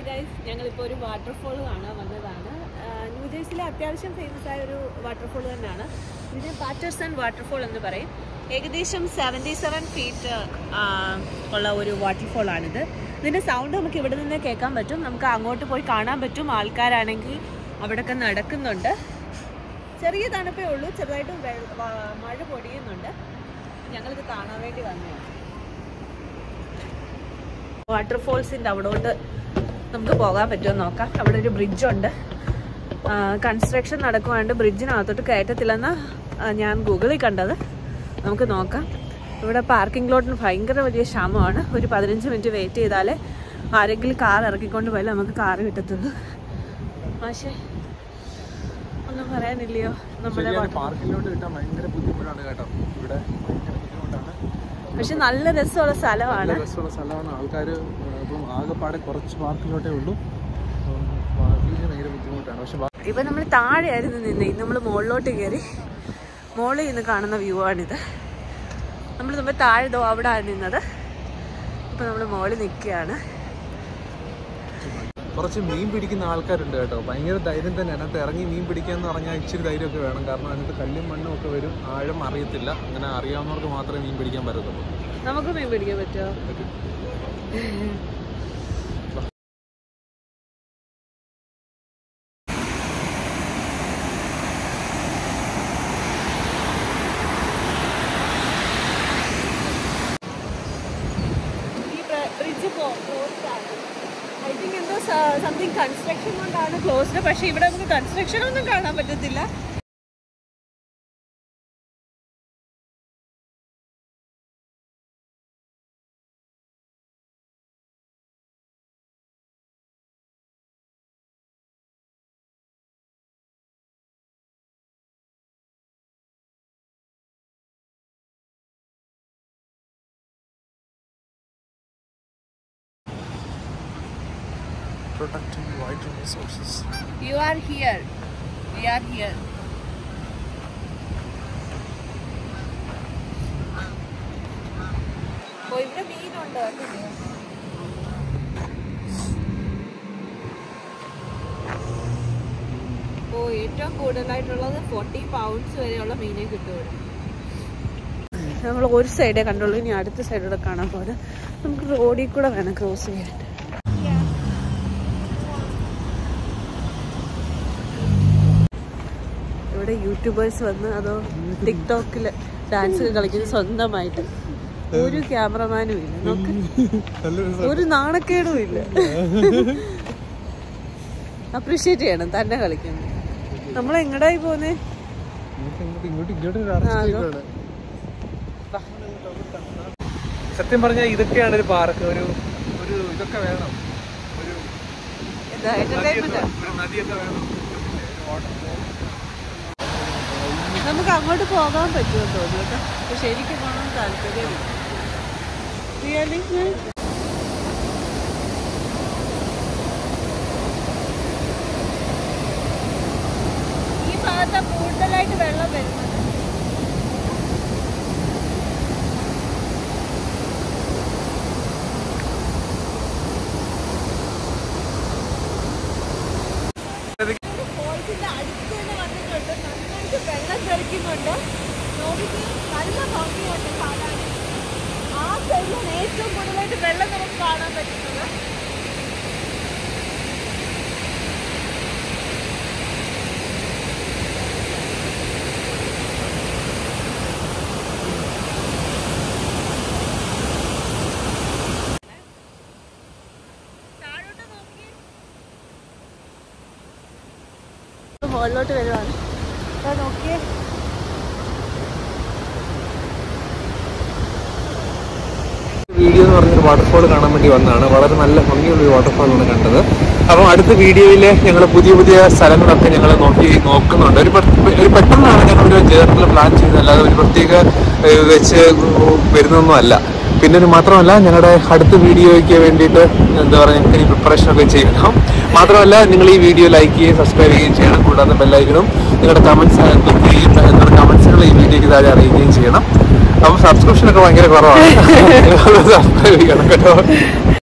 Guys ഞങ്ങളിപ്പോൾ ഒരു waterfall കാണാൻ വന്നതാണ് ആഹ് ന്യൂജേഴ്സിയിലെ അത്യാവശ്യം ഫേമസ് ആയ ഒരു വാട്ടർഫോൾ തന്നെയാണ് ഇതിന് പാറ്റേഴ്സൺ വാട്ടർഫോൾ എന്ന് പറയും ഏകദേശം സെവൻറ്റി സെവൻ ഫീറ്റ് ഉള്ള ഒരു വാട്ടർഫോൾ ആണിത് ഇതിൻ്റെ സൗണ്ട് നമുക്ക് ഇവിടെ നിന്ന് കേൾക്കാൻ പറ്റും നമുക്ക് അങ്ങോട്ട് പോയി കാണാൻ പറ്റും ആൾക്കാരാണെങ്കിൽ അവിടെയൊക്കെ നടക്കുന്നുണ്ട് ചെറിയ തണുപ്പേ ഉള്ളൂ ചെറുതായിട്ട് വെ- വ- മഴ പൊടിയുന്നുണ്ട് ഞങ്ങളിത് കാണാൻ വേണ്ടി വന്നതാണ് വാട്ടർഫോൾസിൻ്റെ അവിടോട്ട് നമുക്ക് പോകാൻ പറ്റുമോ നോക്കാം അവിടെ ഒരു ബ്രിഡ്ജ് ഉണ്ട് കൺസ്ട്രക്ഷൻ നടക്കുവാണ്ട് ബ്രിഡ്ജിനകത്തോട്ട് കയറ്റത്തില്ലെന്ന് ഞാൻ ഗൂഗിളിൽ കണ്ടത് നമുക്ക് നോക്കാം ഇവിടെ പാർക്കിംഗ് ലോട്ടിന് ഭയങ്കര വലിയ ക്ഷാമമാണ് ഒരു പതിനഞ്ച് മിനിറ്റ് വെയിറ്റ് ചെയ്താലേ ആരെങ്കിലും കാർ ഇറക്കിക്കൊണ്ട് പോയാലേ നമുക്ക് കാർ കിട്ടത്തുള്ളൂ പക്ഷേ ഒന്നും പറയാനില്ലയോ നമ്മുടെ ശരിയാണ് പാർക്കിലോട്ട് കിട്ടാൻ ഭയങ്കര ബുദ്ധിമുട്ടാണ് കേട്ടോ ഇവിടെ ഭയങ്കര ബുദ്ധിമുട്ടാണ് പക്ഷെ നല്ല രസമുള്ള സ്ഥലമാണ് നല്ല രസമുള്ള സ്ഥലമാണ് ആൾക്കാർ ഇപ്പം ആകെപ്പാടെ കുറച്ച് പാർക്കിലോട്ടേ ഉള്ളൂ അപ്പം പാർക്കിങ്ങിന് ഭയങ്കര ബുദ്ധിമുട്ടാണ് പക്ഷെ ബാ- ഇപ്പൊ നമ്മൾ താഴെയായിരുന്നു നിന്നേ നമ്മൾ മുകളിലോട്ട് കയറി മുകളിൽ നിന്ന് കാണുന്ന വ്യൂ ആണിത് നമ്മൾ മുമ്പ് താഴെ ദോ അവിടെ ആണ് നിന്നത് ഇപ്പൊ നമ്മൾ മുകളിൽ നിൽക്കുകയാണ് കുറച്ച് മീൻ പിടിക്കുന്ന ആൾക്കാരുണ്ട് കേട്ടോ ഭയങ്കര ധൈര്യം തന്നെ അതിനകത്ത് ഇറങ്ങി മീൻ പിടിക്കാന്ന് പറഞ്ഞാൽ ഇച്ചിരി ധൈര്യമൊക്കെ വേണം കാരണം അതിനകത്ത് കല്ലും മണ്ണും ഒക്കെ വരും ആഴം അറിയത്തില്ല അങ്ങനെ അറിയാവുന്നവർക്ക് മാത്രമേ മീൻ പിടിക്കാൻ പറ്റത്തുള്ളൂ നമുക്ക് മീൻ പിടിക്കാൻ പറ്റുമോ ഈ ബ്രിഡ്ജ് ക്ലോസ്ഡ് ആണ് ഐ തിങ്ക് എന്തോ സംതിങ് കൺസ്ട്രക്ഷൻ കൊണ്ടാണ് ക്ലോസ്ഡ് പക്ഷെ ഇവിടെ നമുക്ക് കൺസ്ട്രക്ഷൻ ഒന്നും കാണാൻ പറ്റത്തില്ല protecting white resources You are here. We are here. ഓ ഇവിടെ മീനുണ്ട് കണ്ടില്ലേ? ഓ ഏറ്റവും കൂടുതലായിട്ടുള്ളത് ഫോർട്ടി പൗണ്ട്സ് വരെയുള്ള മീനെ കിട്ടും ഇവിടെ നമ്മൾ ഒരു സൈഡേ കണ്ടുള്ളൂ ഇനി അടുത്ത സൈഡിലൂടെ കാണാൻ പോലെ നമുക്ക് റോഡിൽ കൂടെ വേണം ക്രോസ് ചെയ്യാൻ ഇവിടെ യൂട്യൂബേഴ്സ് വന്ന് അതോ ടിക്ടോക്കിൽ ഡാൻസ് ഒക്കെ കളിക്കുന്നത് സ്വന്തമായിട്ട് ഒരു ക്യാമറമാനും ഇല്ല നോക്ക് ഒരു നാണക്കേടും ഇല്ല അപ്രീഷിയേറ്റ് ചെയ്യണം തന്നെ കളിക്കുന്നത് നമ്മൾ എങ്ങടായി പോന്നേ ഇങ്ങോട്ട് ഇങ്ങോട്ട് ഇങ്ങോട്ട് ഒരു ആ, artist അതോ. ആണ്. സത്യം പറഞ്ഞാൽ ഇതൊക്കെയാണ് ഒരു പാർക്ക് ഒരു ഒരു ഇതൊക്കെ വേണം ഒരു എന്താ എന്റർടൈൻമെന്റ് ഒരു നദിയൊക്കെ വേണം നമുക്ക് അങ്ങോട്ട് പോകാൻ പറ്റുമെന്ന് തോന്നുന്നു കേട്ടോ പക്ഷെ എനിക്ക് പോകണം താല്പര്യമില്ല റിയലി ഈ ഭാഗത്ത് കൂടുതലായിട്ട് വെള്ളം വരുന്നത് ഫോൾസിന്റെ അടുത്ത് തന്നെ വന്നിട്ടുണ്ട് നന്നായിട്ട് വെള്ളം തെറിക്കുന്നുണ്ട് നോക്കിക്ക് നല്ല ഭംഗിയുണ്ട് കാണാൻ ആ സൈഡിലാണ് ഏറ്റവും കൂടുതലായിട്ട് വെള്ളം നമുക്ക് കാണാൻ പറ്റുന്നത് താഴോട്ട് നോക്കി മുകളിലോട്ട് വരുവാണ് അതാ നോക്കിയേ വീഡിയോ എന്ന് പറഞ്ഞൊരു വാട്ടർഫോൾ കാണാൻ വേണ്ടി വന്നതാണ് വളരെ നല്ല ഭംഗിയുള്ള ഒരു വാട്ടർഫോളാണ് കണ്ടത് അപ്പം അടുത്ത വീഡിയോയിൽ ഞങ്ങൾ പുതിയ പുതിയ സ്ഥലങ്ങളൊക്കെ ഞങ്ങൾ നോക്കി നോക്കുന്നുണ്ട് ഒരു പെ- ഒരു പെട്ടെന്നാണ് ഞങ്ങൾ ഒരു ജേർണൽ പ്ലാൻ ചെയ്തത് അല്ലാതെ ഒരു പ്രത്യേക ഏഹ്, വെച്ച് വരുന്നൊന്നും അല്ല പിന്നെ ഒരു മാത്രമല്ല ഞങ്ങളുടെ അടുത്ത വീഡിയോയ്ക്ക് വേണ്ടിയിട്ട് എന്താ പറയുക ഞങ്ങൾക്ക് ഈ പ്രിപ്പറേഷൻ ഒക്കെ ചെയ്യണം മാത്രമല്ല നിങ്ങൾ ഈ വീഡിയോ ലൈക്ക് ചെയ്യുകയും സബ്സ്ക്രൈബ് ചെയ്യുകയും ചെയ്യണം കൂടാതെ ബെല്ലൈക്കണും നിങ്ങളുടെ കമൻസ് ക്ലിക്ക് ചെയ്യുകയും നിങ്ങളുടെ കമൻസുകൾ ഈ വീഡിയോയ്ക്ക് താഴെ അറിയിക്കുകയും ചെയ്യണം അപ്പം സബ്സ്ക്രിപ്ഷൻ ഒക്കെ ഭയങ്കര കുറവാണ് സബ്സ്ക്രൈബ് ചെയ്യണം കേട്ടോ